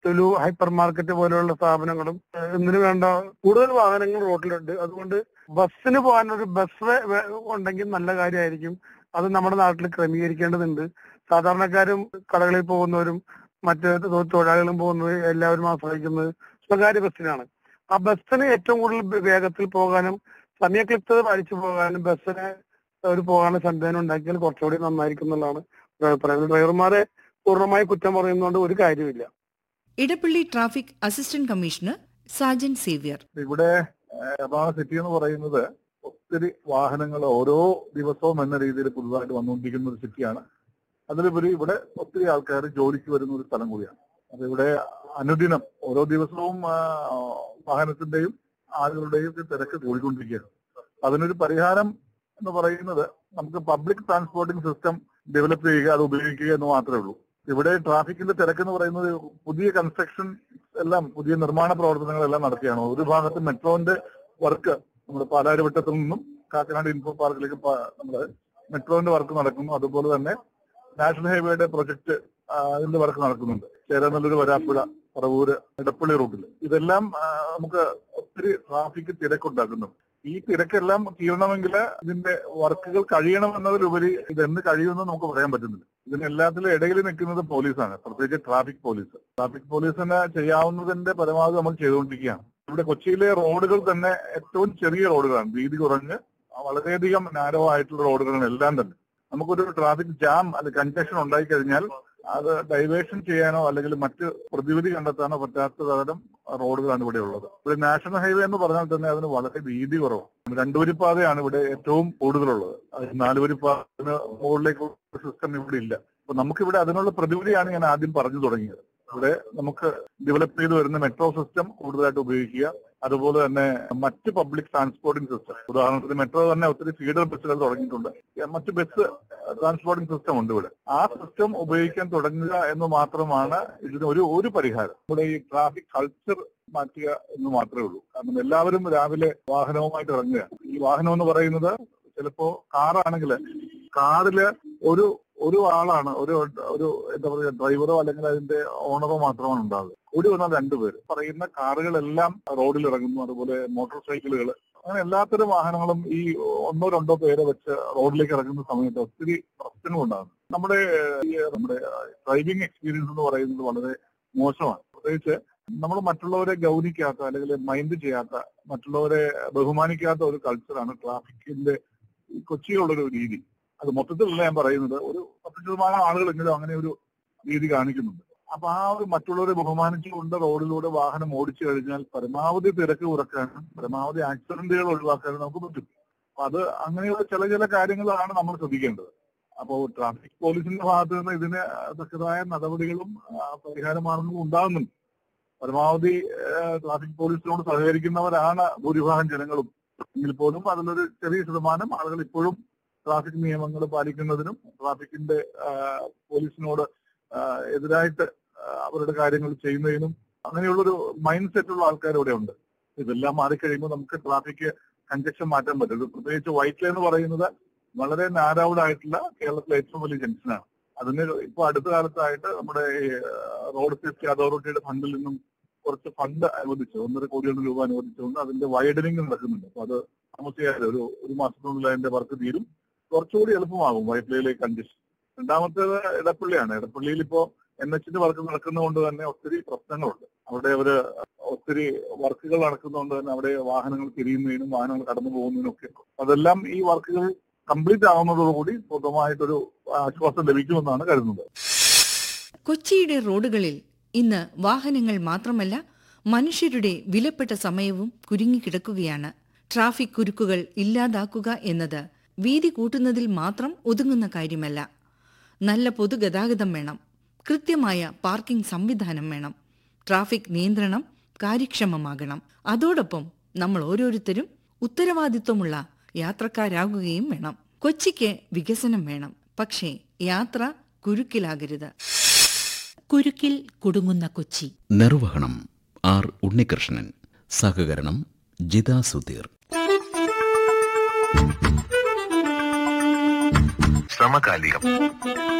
Lulu hyper market പോലെയുള്ള സ്ഥാപനങ്ങളും ഏഹ്, ഇതിന് വേണ്ട കൂടുതൽ വാഹനങ്ങൾ റോഡിലുണ്ട് അതുകൊണ്ട് ബസ്സിന് പോകാൻ ഒരു ബസ് വേ- വേ- ഉണ്ടെങ്കിൽ നല്ല കാര്യമായിരിക്കും അത് നമ്മുടെ നാട്ടിൽ ക്രമീകരിക്കേണ്ടതുണ്ട് സാധാരണക്കാരും കടകളിൽ പോകുന്നവരും മറ്റ് തൊ- തൊഴിലാളികളും പോകുന്നത് എല്ലാവരും ആശ്രയിക്കുന്നത് സ്വകാര്യ ബസ്സിനാണ് ആ ബസ്സിന് ഏറ്റവും കൂടുതൽ വേ- വേഗത്തിൽ പോകാനും സമയക്ലിപ്തത പാലിച്ചു പോകാനും ബസ്സിന് ഒരു പോകാനുള്ള സംവിധാനം ഉണ്ടാക്കിയാൽ കുറച്ചുകൂടി നന്നായിരിക്കും എന്നുള്ളതാണ് ഒരു അഭിപ്രായം ഡ്രൈവർമാരെ പൂർണ്ണമായി കുറ്റം പറയുന്നതുകൊണ്ട് ഒരു കാര്യമില്ല Edappally traffic assistant commissioner Sajan Xavier ഇവിടെ ഏഹ്, എറണാകുളം സിറ്റി എന്ന് പറയുന്നത് ഒത്തിരി വാഹനങ്ങൾ ഓരോ ദിവസവും എന്ന രീതിയിൽ പുതുതായിട്ട് വന്നുകൊണ്ടിരിക്കുന്ന ഒരു സിറ്റിയാണ് അതിലുപരി ഇവിടെ ഒത്തിരി ആൾക്കാർ ജോലിക്ക് വരുന്ന ഒരു സ്ഥലം കൂടിയാണ് അപ്പൊ ഇവിടെ അനുദിനം ഓരോ ദിവസവും ആ, വാഹനത്തിന്റെയും ആളുകളുടെയും ഒക്കെ തിരക്ക് കൂടിക്കൊണ്ടിരിക്കുകയാണ് അതിനൊരു പരിഹാരം എന്ന് പറയുന്നത് നമുക്ക് പബ്ലിക് ട്രാൻസ്പോർട്ടിംഗ് സിസ്റ്റം ഡെവലപ്പ് ചെയ്യുക അത് ഉപയോഗിക്കുക എന്ന് മാത്രമേ ഉള്ളൂ ഇവിടെ ട്രാഫിക്കിന്റെ തിരക്ക് എന്ന് പറയുന്നത് പുതിയ കൺസ്ട്രക്ഷൻ എല്ലാം പുതിയ നിർമ്മാണ പ്രവർത്തനങ്ങളെല്ലാം നടക്കുകയാണ് ഒരു ഭാഗത്ത് മെട്രോന്റെ വർക്ക് നമ്മുടെ പാലാരിവട്ടത്തിൽ നിന്നും കാക്കനാട് ഇൻഫോ പാർക്കിലേക്ക് പ- നമ്മുടെ മെട്രോന്റെ വർക്ക് നടക്കുന്നു അതുപോലെ തന്നെ നാഷണൽ ഹൈവേയുടെ പ്രൊജക്ട് അതിന്റെ വർക്ക് നടക്കുന്നുണ്ട് ചേരാനല്ലൂർ വരാപ്പുഴ പറവൂര് ഇടപ്പള്ളി റൂട്ടിൽ ഇതെല്ലാം ആ, നമുക്ക് ഒത്തിരി ട്രാഫിക് തിരക്കുണ്ടാക്കുന്നു ഈ തിരക്കെല്ലാം തീരണമെങ്കിൽ ഇതിന്റെ വർക്കുകൾ കഴിയണമെന്നതിലുപരി ഇതെന്ന് കഴിയുമെന്ന് നമുക്ക് പറയാൻ പറ്റുന്നില്ല ഇതിനെല്ലാത്തിലും ഇടയിൽ നിൽക്കുന്നത് പോലീസാണ് പ്രത്യേകിച്ച് ട്രാഫിക് പോലീസ് ട്രാഫിക് പോലീസിന് ചെയ്യാവുന്നതിന്റെ പരമാവധി നമ്മൾ ചെയ്തുകൊണ്ടിരിക്കുകയാണ് ഇവിടെ കൊച്ചിയിലെ റോഡുകൾ തന്നെ ഏറ്റവും ചെറിയ റോഡുകളാണ് വീതി കുറഞ്ഞ് വളരെയധികം നാരോ ആയിട്ടുള്ള റോഡുകളാണ് എല്ലാം തന്നെ നമുക്കൊരു ട്രാഫിക് ജാം അല്ലെങ്കിൽ കൺജക്ഷൻ ഉണ്ടായി കഴിഞ്ഞാൽ അത് ഡൈവേഷൻ ചെയ്യാനോ അല്ലെങ്കിൽ മറ്റ് പ്രതിവിധി കണ്ടെത്താനോ പറ്റാത്ത തരം റോഡുകളാണ് ഇവിടെ ഉള്ളത് ഇവിടെ നാഷണൽ ഹൈവേ എന്ന് പറഞ്ഞാൽ തന്നെ അതിന് വളരെ വീതി കുറവാണ് രണ്ടുവരിപ്പാതയാണ് ഇവിടെ ഏറ്റവും കൂടുതലുള്ളത് അത് നാലുവരിപ്പാതന് മുകളിലേക്കുള്ള സിസ്റ്റം ഇവിടെ ഇല്ല അപ്പൊ നമുക്കിവിടെ അതിനുള്ള പ്രതിവിധിയാണ് ഞാൻ ആദ്യം പറഞ്ഞു തുടങ്ങിയത് ഇവിടെ നമുക്ക് ഡെവലപ്പ് ചെയ്ത് വരുന്ന മെട്രോ സിസ്റ്റം കൂടുതലായിട്ട് ഉപയോഗിക്കുക അതുപോലെ തന്നെ മറ്റ് പബ്ലിക് ട്രാൻസ്പോർട്ടിംഗ് സിസ്റ്റം ഉദാഹരണത്തിന് മെട്രോ തന്നെ ഒത്തിരി ഫീഡർ ബസ്സുകൾ തുടങ്ങിയിട്ടുണ്ട് മറ്റ് ബസ് ട്രാൻസ്പോർട്ടിംഗ് സിസ്റ്റം ഉണ്ട് ഇവിടെ ആ സിസ്റ്റം ഉപയോഗിക്കാൻ തുടങ്ങുക എന്ന് മാത്രമാണ് ഇതിന് ഒരു ഒരു പരിഹാരം നമ്മുടെ ഈ ട്രാഫിക് കൾച്ചർ മാറ്റുക എന്ന് മാത്രമേ ഉള്ളൂ കാരണം എല്ലാവരും രാവിലെ വാഹനവുമായിട്ട് ഇറങ്ങുക ഈ വാഹനം എന്ന് പറയുന്നത് ചിലപ്പോ കാറാണെങ്കിൽ കാറില് ഒരു ഒരു ആളാണ് ഒരു ഒരു എന്താ പറയുക ഡ്രൈവറോ അല്ലെങ്കിൽ അതിന്റെ ഓണറോ മാത്രമാണ് ഉണ്ടാവുക കൂടി വന്നാൽ രണ്ടുപേര് പറയുന്ന കാറുകളെല്ലാം റോഡിൽ ഇറങ്ങുന്നു അതുപോലെ മോട്ടോർ സൈക്കിളുകൾ അങ്ങനെ എല്ലാത്തരം വാഹനങ്ങളും ഈ ഒന്നോ രണ്ടോ പേരെ വെച്ച് റോഡിലേക്ക് ഇറങ്ങുന്ന സമയത്ത് ഒത്തിരി പ്രശ്നങ്ങൾ ഉണ്ടാകുന്നു നമ്മുടെ ഈ നമ്മുടെ ഡ്രൈവിംഗ് എക്സ്പീരിയൻസ് എന്ന് പറയുന്നത് വളരെ മോശമാണ് പ്രത്യേകിച്ച് നമ്മൾ മറ്റുള്ളവരെ ഗൗനിക്കാത്ത അല്ലെങ്കിൽ മൈൻഡ് ചെയ്യാത്ത മറ്റുള്ളവരെ ബഹുമാനിക്കാത്ത ഒരു കൾച്ചറാണ് ട്രാഫിക്കിന്റെ ഈ കൊച്ചിയിലുള്ളൊരു രീതി അത് മൊത്തത്തിലല്ല ഞാൻ പറയുന്നത് ഒരു പത്ത് ശതമാനം ആളുകളെങ്കിലും അങ്ങനെ ഒരു രീതി കാണിക്കുന്നുണ്ട് അപ്പൊ ആ ഒരു മറ്റുള്ളവരെ ബഹുമാനിച്ചുകൊണ്ട് റോഡിലൂടെ വാഹനം ഓടിച്ചു കഴിഞ്ഞാൽ പരമാവധി തിരക്ക് കുറക്കാനും പരമാവധി ആക്സിഡന്റുകൾ ഒഴിവാക്കാനും നമുക്ക് പറ്റും അപ്പൊ അത് അങ്ങനെയുള്ള ചില ചില കാര്യങ്ങളാണ് നമ്മൾ ശ്രദ്ധിക്കേണ്ടത് അപ്പോൾ ട്രാഫിക് പോലീസിന്റെ ഭാഗത്ത് നിന്ന് ഇതിന് തക്കതായ നടപടികളും ആ, പരിഹാര മാർഗങ്ങളും ഉണ്ടാകുന്നുണ്ട് പരമാവധി ട്രാഫിക് പോലീസിനോട് സഹകരിക്കുന്നവരാണ് ഭൂരിഭാഗം ജനങ്ങളും എങ്കിൽ പോലും അതിലൊരു ചെറിയ ശതമാനം ആളുകൾ ഇപ്പോഴും ട്രാഫിക് നിയമങ്ങൾ പാലിക്കുന്നതിനും ട്രാഫിക്കിന്റെ ആ, പോലീസിനോട് ആ, എതിരായിട്ട് ആ, അവരുടെ കാര്യങ്ങൾ ചെയ്യുന്നതിനും അങ്ങനെയുള്ളൊരു മൈൻഡ് സെറ്റുള്ള ആൾക്കാർ ഇവിടെ ഉണ്ട് ഇതെല്ലാം മാറിക്കഴിയുമ്പോൾ നമുക്ക് ട്രാഫിക് കൺജക്ഷൻ മാറ്റാൻ പറ്റും ഇത് പ്രത്യേകിച്ച് വൈറ്റ് ലൈൻ എന്ന് പറയുന്നത് വളരെ നാരൗഡ് ആയിട്ടുള്ള കേരളത്തിലെ ഏറ്റവും വലിയ ജംഗ്ഷനാണ് അതിന് ഇപ്പൊ അടുത്ത കാലത്തായിട്ട് നമ്മുടെ ഈ, റോഡ് സേഫ്റ്റി അതോറിറ്റിയുടെ ഫണ്ടിൽ നിന്നും കുറച്ച് ഫണ്ട് അനുവദിച്ചു ഒന്നര കോടിയോളം രൂപ അനുവദിച്ചുകൊണ്ട് അതിന്റെ വൈഡനിങ് നടക്കുന്നുണ്ട് അപ്പൊ അത് താമസിയാതെ ഒരു ഒരു മാസത്തിനുള്ളിൽ അതിന്റെ വർക്ക് തീരും കുറച്ചുകൂടി എളുപ്പമാകും വൈറ്റ് ലൈനിലേക്ക് കൺജക്ഷൻ രണ്ടാമത്തേത് ഇടപ്പള്ളിയാണ് ഇടപ്പള്ളിയിൽ ഇപ്പോ എൻ എച്ചിന്റെ വർക്ക് നടക്കുന്നതുകൊണ്ട് തന്നെ ഒത്തിരി പ്രശ്നങ്ങളുണ്ട് അവിടെ ഒരു ഒത്തിരി വർക്കുകൾ നടക്കുന്നതുകൊണ്ട് തന്നെ അവിടെ വാഹനങ്ങൾ തിരിയുന്നതിനും വാഹനങ്ങൾ കടന്നു പോകുന്നതിനും ഒക്കെ അതെല്ലാം ഈ വർക്കുകൾ കംപ്ലീറ്റ് ആവുന്നതോടുകൂടി പൂർണ്ണമായിട്ടൊരു ആശ്വാസം ലഭിക്കുമെന്നാണ് കരുതുന്നത് കൊച്ചിയുടെ റോഡുകളിൽ ഇന്ന് വാഹനങ്ങൾ മാത്രമല്ല മനുഷ്യരുടെ വിലപ്പെട്ട സമയവും കുരുങ്ങിക്കിടക്കുകയാണ് ട്രാഫിക് കുരുക്കുകൾ ഇല്ലാതാക്കുക എന്നത് വീതി കൂട്ടുന്നതിൽ മാത്രം ഒതുങ്ങുന്ന കാര്യമല്ല നല്ല പൊതുഗതാഗതം വേണം കൃത്യമായ പാർക്കിംഗ് സംവിധാനം വേണം ട്രാഫിക് നിയന്ത്രണം കാര്യക്ഷമമാകണം അതോടൊപ്പം നമ്മൾ ഓരോരുത്തരും ഉത്തരവാദിത്വമുള്ള യാത്രക്കാരാകുകയും വേണം കൊച്ചിക്ക് വികസനം വേണം പക്ഷേ യാത്ര കുരുക്കിലാകരുത് കുരുക്കിൽ കുടുങ്ങുന്ന കൊച്ചി നിർവഹണം ആർ ഉണ്ണികൃഷ്ണൻ സഹകരണം ജിതാ സുധീർ സമകാലികം